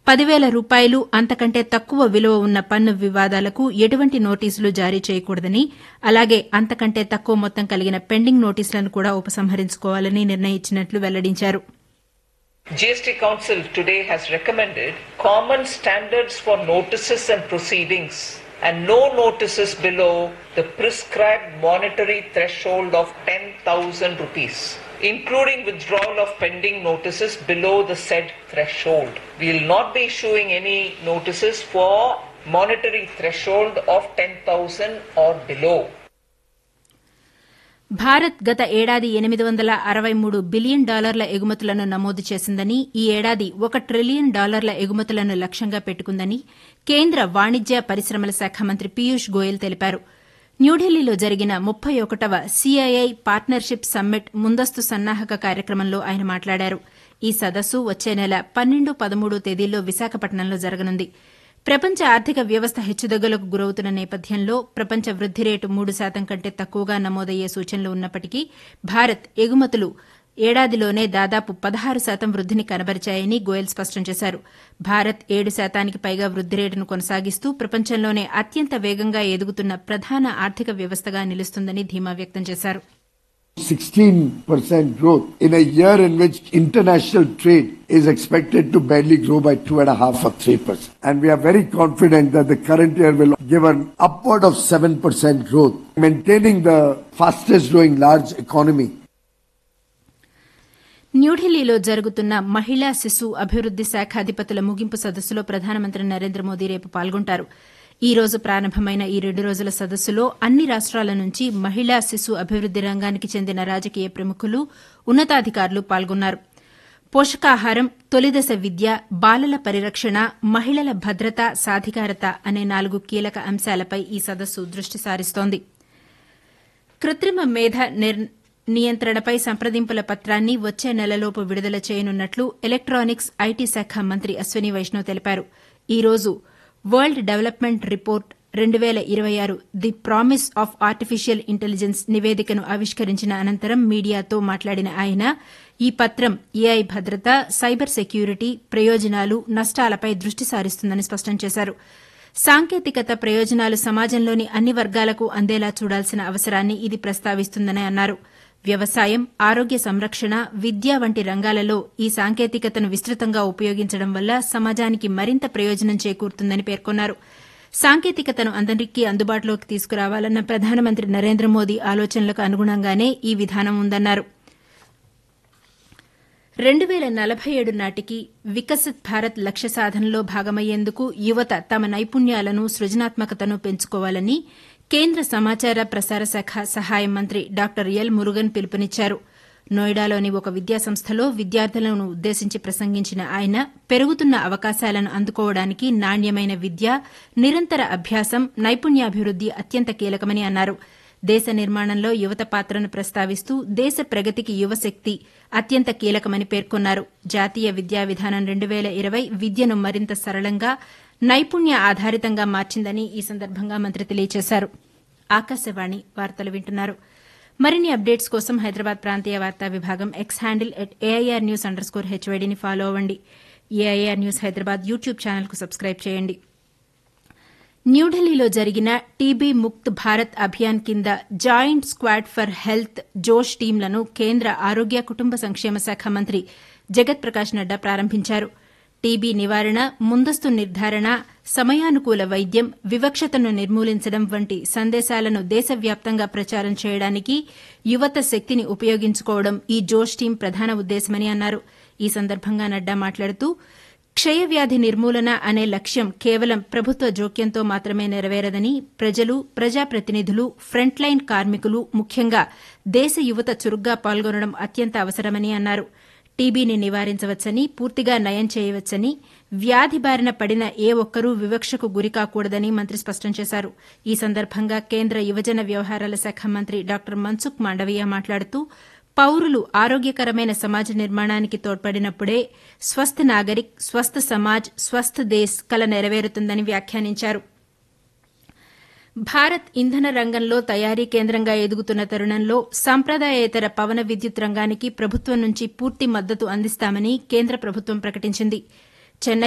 పదివేల రూపాయలు అంతకంటే తక్కువ విలువ ఉన్న పన్ను వివాదాలకు ఎటువంటి నోటీసులు జారీ చేయకూడదని అలాగే అంతకంటే తక్కువ మొత్తం కలిగిన పెండింగ్ నోటీసులను కూడా ఉపసంహరించుకోవాలని నిర్ణయించినట్లు వెల్లడించారు GST Council today has recommended common standards for notices and proceedings and no notices below the prescribed monetary threshold of 10,000 rupees, including withdrawal of pending notices below the said threshold. We will not be issuing any notices for monetary threshold of 10,000 or below. Bharat గత ఏడాది ఎనిమిది వందల అరవై మూడు billion డాలర్ల ఎగుమతులను నమోదు చేసిందని ఈ ఏడాది ఒక ట్రిలియన్ డాలర్ల ఎగుమతులను లక్ష్యంగా పెట్టుకుందని కేంద్ర వాణిజ్య పరిశ్రమల శాఖ మంత్రి పీయూష్ గోయల్ తెలిపారు న్యూఢిల్లీలో జరిగిన ముప్పై ఒకటవ సీఐఐ పార్ట్నర్షిప్ సమ్మిట్ ముందస్తు సన్నాహక కార్యక్రమంలో ఆయన మాట్లాడారు ఈ సదస్సు వచ్చే నెల పన్నెండు పదమూడు తేదీల్లో విశాఖపట్నంలో జరగనుంది ప్రపంచ ఆర్థిక వ్యవస్థ హెచ్చుతగ్గులకు గురవుతున్న నేపథ్యంలో ప్రపంచ వృద్ది రేటు మూడు శాతం కంటే తక్కువగా నమోదయ్యే సూచనలు ఉన్నప్పటికీ భారత్ ఎగుమతులు ఏడాదిలోనే దాదాపు పదహారు శాతం వృద్దిని కనబరిచాయని గోయల్ స్పష్టం చేశారు భారత్ ఏడు శాతానికి పైగా వృద్ది రేటును కొనసాగిస్తూ ప్రపంచంలోనే అత్యంత వేగంగా ఎదుగుతున్న ప్రధాన ఆర్థిక వ్యవస్థగా నిలుస్తుందని ధీమా వ్యక్తం చేశారు 16% growth in a year in which international trade is expected to barely grow by 2.5 or 3%. And we are very confident that the current year will give an upward of 7% growth, maintaining the fastest growing large economy న్యూఢిల్లీలో జరుగుతున్న మహిళా శిశు అభివృద్ది శాఖ అధిపతుల ముగింపు సదస్సులో ప్రధానమంత్రి నరేంద్ర మోదీ రేపు పాల్గొంటారు ఈ రోజు ప్రారంభమైన ఈ రెండు రోజుల సదస్సులో అన్ని రాష్ట్రాల నుంచి మహిళా శిశు అభివృద్ది రంగానికి చెందిన రాజకీయ ప్రముఖులు ఉన్నతాధికారులు పాల్గొన్నారు పోషకాహారం తొలిదశ విద్య బాలల పరిరక్షణ మహిళల భద్రత సాధికారత అనే నాలుగు కీలక అంశాలపై ఈ సదస్సు దృష్టి సారిస్తోంది కృత్రిమ మేధ నియంత్రణపై సంప్రదింపుల పత్రాన్ని వచ్చే నెలలోపు విడుదల చేయనున్నట్లు ఎలక్టానిక్స్ ఐటీ శాఖ మంత్రి అశ్వని వైష్ణవ్ తెలిపారు ఈ రోజు వరల్డ్ డెవలప్మెంట్ రిపోర్ట్ రెండు పేల ఇరవై ఆరు the promise of artificial intelligence నివేదికను ఆవిష్కరించిన అనంతరం మీడియాతో మాట్లాడిన ఆయన ఈ పత్రం ఏఐ భద్రత సైబర్ సెక్యూరిటీ ప్రయోజనాలు నష్టాలపై దృష్టి సారిస్తుందని స్పష్టం చేశారు సాంకేతికత ప్రయోజనాలు సమాజంలోని అన్ని వర్గాలకు అందేలా చూడాల్సిన అవసరాన్ని ఇది ప్రస్తావిస్తుందని అన్నారు వ్యవసాయం ఆరోగ్య సంరక్షణ విద్య వంటి రంగాలలో ఈ సాంకేతికతను విస్తృతంగా ఉపయోగించడం వల్ల సమాజానికి మరింత ప్రయోజనం చేకూరుతుందని పేర్కొన్నారు సాంకేతికతను అందరికీ అందుబాటులోకి తీసుకురావాలన్న ప్రధానమంత్రి నరేంద్ర మోదీ ఆలోచనలకు అనుగుణంగానే ఈ విధానం ఉందన్నారు రెండు పేల నలభై ఏడు నాటికి వికసిత్ భారత్ లక్ష్య సాధనలో భాగమయ్యేందుకు యువత తమ నైపుణ్యాలను సృజనాత్మకతను పెంచుకోవాలని కేంద్ర సమాచార ప్రసార శాఖ సహాయ మంత్రి డాక్టర్ ఎల్ మురుగన్ పిలుపునిచ్చారు నోయిడాలోని ఒక విద్యాసంస్థలో విద్యార్థులను ఉద్దేశించి ప్రసంగించిన ఆయన పెరుగుతున్న అవకాశాలను అందుకోవడానికి నాణ్యమైన విద్య నిరంతర అభ్యాసం నైపుణ్యాభివృద్ది అత్యంత కీలకమని అన్నారు దేశ నిర్మాణంలో యువత పాత్రను ప్రస్తావిస్తూ దేశ ప్రగతికి యువశక్తి అత్యంత కీలకమని పేర్కొన్నారు జాతీయ విద్యా విధానం రెండు పేల ఇరవై విద్యను మరింత సరళంగా నైపుణ్య ఆధారితంగా మార్చిందని ఈ సందర్భంగా మంత్రి తెలియజేశారు ఆకాశవాణి వార్తలు వింటున్నారు మరిన్ని అప్డేట్స్ కోసం హైదరాబాద్ ప్రాంతీయ వార్తా విభాగం X handle at AIR news underscore హెచ్వైడీని ఫాలో అవ్వండి ఏఐఆర్ న్యూస్ హైదరాబాద్ యూట్యూబ్ ఛానల్కు సబ్స్క్రైబ్ చేయండి న్యూఢిల్లీలో జరిగిన టీబీ ముక్త్ భారత్ అభియాన్ కింద జాయింట్ స్క్వాడ్ ఫర్ హెల్త్ జోష్ టీంలను కేంద్ర ఆరోగ్య కుటుంబ సంక్షేమ శాఖ మంత్రి జగత్ ప్రకాష్ నడ్డా ప్రారంభించారు టీబీ నివారణ ముందస్తు నిర్ధారణ సమయానుకూల వైద్యం వివక్షతను నిర్మూలించడం వంటి సందేశాలను దేశవ్యాప్తంగా ప్రచారం చేయడానికి యువత శక్తిని ఉపయోగించుకోవడం ఈ జోష్ టీం ప్రధాన ఉద్దేశమని అన్నారు ఈ సందర్భంగా నడ్డా మాట్లాడుతూ క్షయవ్యాధి నిర్మూలన అనే లక్ష్యం కేవలం ప్రభుత్వ జోక్యంతో మాత్రమే నెరవేరదని ప్రజలు ప్రజాప్రతినిధులు ఫ్రంట్లైన్ కార్మికులు ముఖ్యంగా దేశ యువత చురుగ్గా పాల్గొనడం అత్యంత అవసరమని అన్నారు టీబీని నివారించవచ్చని పూర్తిగా నయం చేయవచ్చని వ్యాధి బారిన పడిన ఏ ఒక్కరూ వివక్షకు గురికాకూడదని మంత్రి స్పష్టం చేశారు ఈ సందర్భంగా కేంద్ర యువజన వ్యవహారాల శాఖ మంత్రి డాక్టర్ మన్సుఖ్ మాండవీయ మాట్లాడుతూ పౌరులు ఆరోగ్యకరమైన సమాజ నిర్మాణానికి తోడ్పడినప్పుడే స్వస్థ నాగరిక్ స్వస్థ సమాజ్ స్వస్థ దేశ్ కల నెరవేరుతుందని వ్యాఖ్యానించారు భారత్ ఇంధన రంగంలో తయారీ కేంద్రంగా ఎదుగుతున్న తరుణంలో సాంప్రదాయేతర పవన విద్యుత్ రంగానికి ప్రభుత్వం నుంచి పూర్తి మద్దతు అందిస్తామని కేంద్ర ప్రభుత్వం ప్రకటించింది చెన్నై